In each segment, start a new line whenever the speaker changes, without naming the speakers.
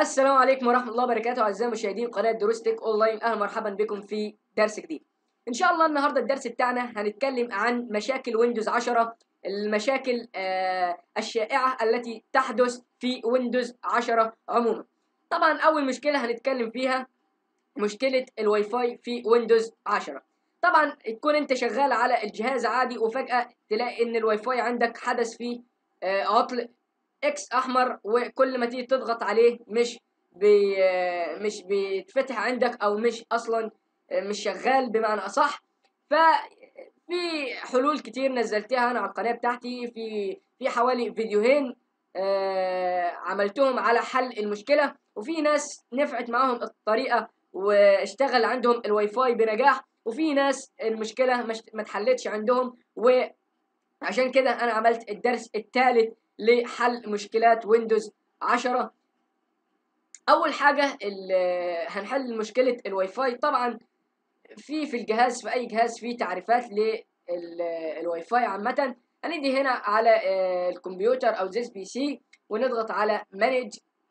السلام عليكم ورحمة الله وبركاته أعزائي المشاهدين قناة دروس تك أونلاين أهلا مرحبا بكم في درس جديد. إن شاء الله النهاردة الدرس بتاعنا هنتكلم عن مشاكل ويندوز 10 المشاكل آه الشائعة التي تحدث في ويندوز 10 عموما. طبعا أول مشكلة هنتكلم فيها مشكلة الواي فاي في ويندوز 10. طبعا تكون أنت شغال على الجهاز عادي وفجأة تلاقي إن الواي فاي عندك حدث فيه آه عطل اكس احمر وكل ما تيجي تضغط عليه مش بي مش بيتفتح عندك او مش اصلا مش شغال بمعنى اصح ففي حلول كتير نزلتها انا على القناه بتاعتي في في حوالي فيديوهين آه عملتهم على حل المشكله وفي ناس نفعت معاهم الطريقه واشتغل عندهم الواي فاي بنجاح وفي ناس المشكله مش ما اتحلتش عندهم وعشان كده انا عملت الدرس الثالث لحل مشكلات ويندوز 10 اول حاجه هنحل مشكله الواي فاي طبعا في في الجهاز في اي جهاز في تعريفات للواي فاي عامه هندي هنا على الكمبيوتر او زيس بي سي ونضغط على مانج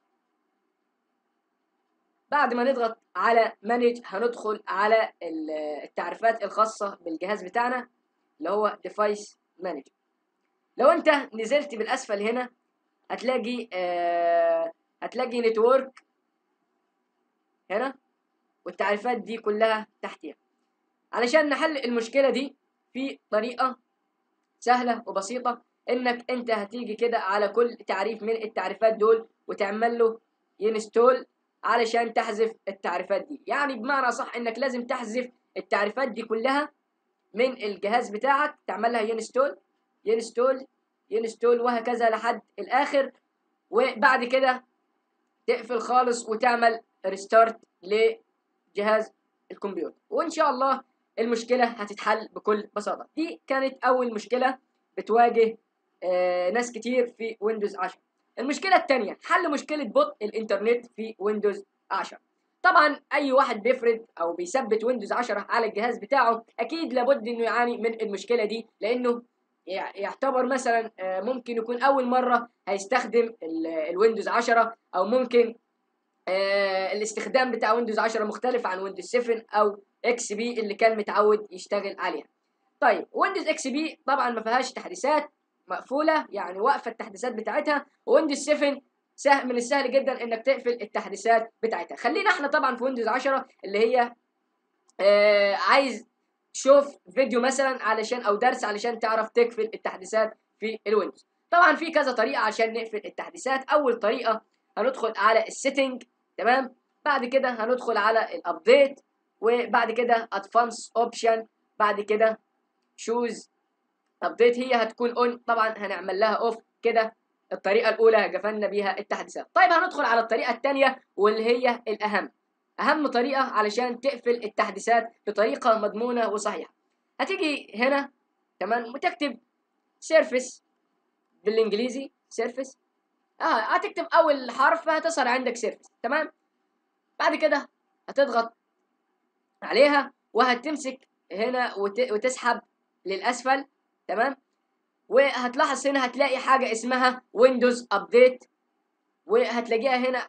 بعد ما نضغط على مانج هندخل على التعريفات الخاصه بالجهاز بتاعنا اللي هو ديفايس مانجر لو انت نزلت بالاسفل هنا هتلاقي آه هتلاقي نتورك هنا والتعريفات دي كلها تحتيها علشان نحل المشكله دي في طريقه سهله وبسيطه انك انت هتيجي كده على كل تعريف من التعريفات دول وتعمل له ينستول علشان تحذف التعريفات دي يعني بمعنى صح انك لازم تحذف التعريفات دي كلها من الجهاز بتاعك تعملها ينستول ينستول ينستول وهكذا لحد الاخر وبعد كده تقفل خالص وتعمل ريستارت لجهاز الكمبيوتر وان شاء الله المشكله هتتحل بكل بساطه دي كانت اول مشكله بتواجه آه ناس كتير في ويندوز 10 المشكله الثانيه حل مشكله بطء الانترنت في ويندوز 10 طبعا اي واحد بيفرد او بيثبت ويندوز 10 على الجهاز بتاعه اكيد لابد انه يعاني من المشكله دي لانه يعتبر مثلا ممكن يكون اول مره هيستخدم الويندوز 10 او ممكن الاستخدام بتاع ويندوز 10 مختلف عن ويندوز 7 او اكس بي اللي كان متعود يشتغل عليها طيب ويندوز اكس بي طبعا ما فيهاش تحديثات مقفوله يعني واقفه التحديثات بتاعتها ويندوز 7 سهل من السهل جدا انك تقفل التحديثات بتاعتها خلينا احنا طبعا في ويندوز 10 اللي هي آه عايز شوف فيديو مثلا علشان او درس علشان تعرف تقفل التحديثات في الويندوز طبعا في كذا طريقه عشان نقفل التحديثات اول طريقه هندخل على السيتنج تمام بعد كده هندخل على الابديت وبعد كده ادفانس اوبشن بعد كده شوز ابديت هي هتكون اون طبعا هنعمل لها اوف كده الطريقه الاولى قفلنا بيها التحديثات طيب هندخل على الطريقه الثانيه واللي هي الاهم اهم طريقه علشان تقفل التحديثات بطريقه مضمونه وصحيحه هتيجي هنا تمام وتكتب سيرفيس بالانجليزي سيرفيس اه هتكتب اول حرف هتظهر عندك سيرفيس تمام بعد كده هتضغط عليها وهتمسك هنا وت... وتسحب للاسفل تمام وهتلاحظ هنا هتلاقي حاجه اسمها ويندوز ابديت وهتلاقيها هنا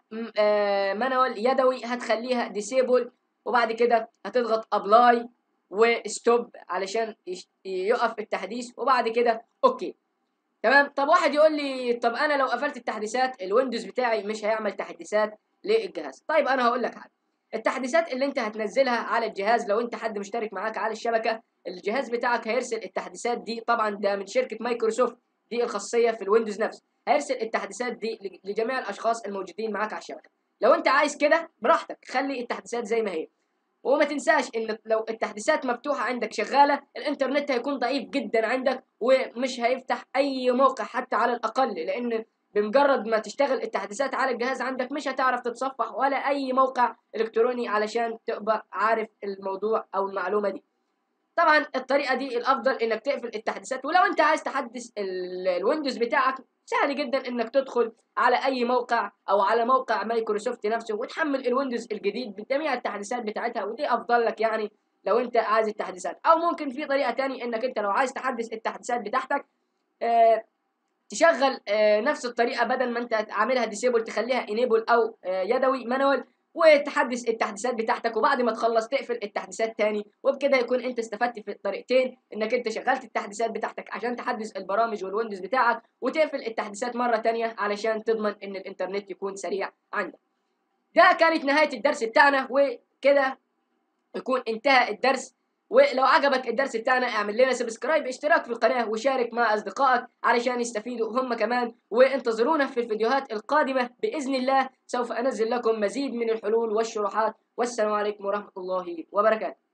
مانوال يدوي هتخليها ديسيبل وبعد كده هتضغط ابلاي وستوب علشان يقف التحديث وبعد كده اوكي تمام طب واحد يقول لي طب انا لو قفلت التحديثات الويندوز بتاعي مش هيعمل تحديثات للجهاز طيب انا هقول لك حاجه التحديثات اللي انت هتنزلها على الجهاز لو انت حد مشترك معاك على الشبكه الجهاز بتاعك هيرسل التحديثات دي طبعا ده من شركه مايكروسوفت دي الخاصيه في الويندوز نفسه هيرسل التحديثات دي لجميع الاشخاص الموجودين معاك على الشبكه لو انت عايز كده براحتك خلي التحديثات زي ما هي وما تنساش ان لو التحديثات مفتوحه عندك شغاله الانترنت هيكون ضعيف جدا عندك ومش هيفتح اي موقع حتى على الاقل لان بمجرد ما تشتغل التحديثات على الجهاز عندك مش هتعرف تتصفح ولا اي موقع الكتروني علشان تبقى عارف الموضوع او المعلومه دي طبعا الطريقه دي الافضل انك تقفل التحديثات ولو انت عايز تحدث الويندوز بتاعك سهل جدا انك تدخل على اي موقع او على موقع مايكروسوفت نفسه وتحمل الويندوز الجديد بجميع التحديثات بتاعتها ودي افضل لك يعني لو انت عايز التحديثات او ممكن في طريقه تانية انك انت لو عايز تحدث التحديثات بتاعتك آه تشغل آه، نفس الطريقه بدل ما انت عاملها ديسيبل تخليها انيبل او آه، يدوي مانوال وتحدث التحديثات بتاعتك وبعد ما تخلص تقفل التحديثات تاني وبكده يكون انت استفدت في الطريقتين انك انت شغلت التحديثات بتاعتك عشان تحدث البرامج والويندوز بتاعك وتقفل التحديثات مره تانية علشان تضمن ان الانترنت يكون سريع عندك ده كانت نهايه الدرس بتاعنا وكده يكون انتهى الدرس ولو عجبك الدرس بتاعنا اعمل لنا سبسكرايب اشتراك في القناة وشارك مع أصدقائك علشان يستفيدوا هم كمان وانتظرونا في الفيديوهات القادمة بإذن الله سوف أنزل لكم مزيد من الحلول والشروحات والسلام عليكم ورحمة الله وبركاته